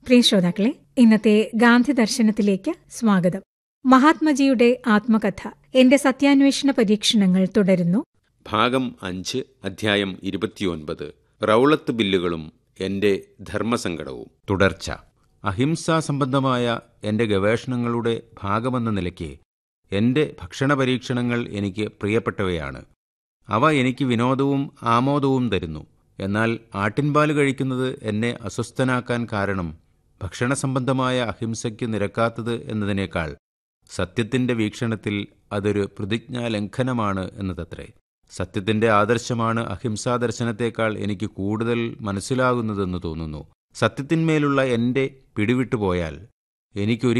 പ്രിയ ശ്രോതാക്കളെ ഇന്നത്തെ ഗാന്ധി ദർശനത്തിലേക്ക് സ്വാഗതം മഹാത്മജിയുടെ ആത്മകഥ എന്റെ സത്യാന്വേഷണ പരീക്ഷണങ്ങൾ തുടരുന്നു ഭാഗം അഞ്ച് അധ്യായം ഇരുപത്തിയൊൻപത് റൗളത്ത് ബില്ലുകളും എൻ്റെ ധർമ്മസങ്കടവും തുടർച്ച അഹിംസാ സംബന്ധമായ എൻ്റെ ഗവേഷണങ്ങളുടെ ഭാഗമെന്ന നിലയ്ക്ക് എൻ്റെ ഭക്ഷണ പരീക്ഷണങ്ങൾ എനിക്ക് പ്രിയപ്പെട്ടവയാണ് അവ എനിക്ക് വിനോദവും ആമോദവും തരുന്നു എന്നാൽ ആട്ടിൻപാല് കഴിക്കുന്നത് എന്നെ അസ്വസ്ഥനാക്കാൻ കാരണം ഭക്ഷണ സംബന്ധമായ അഹിംസയ്ക്ക് നിരക്കാത്തത് എന്നതിനേക്കാൾ സത്യത്തിൻ്റെ വീക്ഷണത്തിൽ അതൊരു പ്രതിജ്ഞാലംഘനമാണ് എന്നതത്രേ സത്യത്തിൻ്റെ ആദർശമാണ് അഹിംസാ ദർശനത്തേക്കാൾ എനിക്ക് കൂടുതൽ മനസ്സിലാകുന്നതെന്ന് തോന്നുന്നു സത്യത്തിന്മേലുള്ള എൻ്റെ പിടിവിട്ടുപോയാൽ എനിക്കൊരു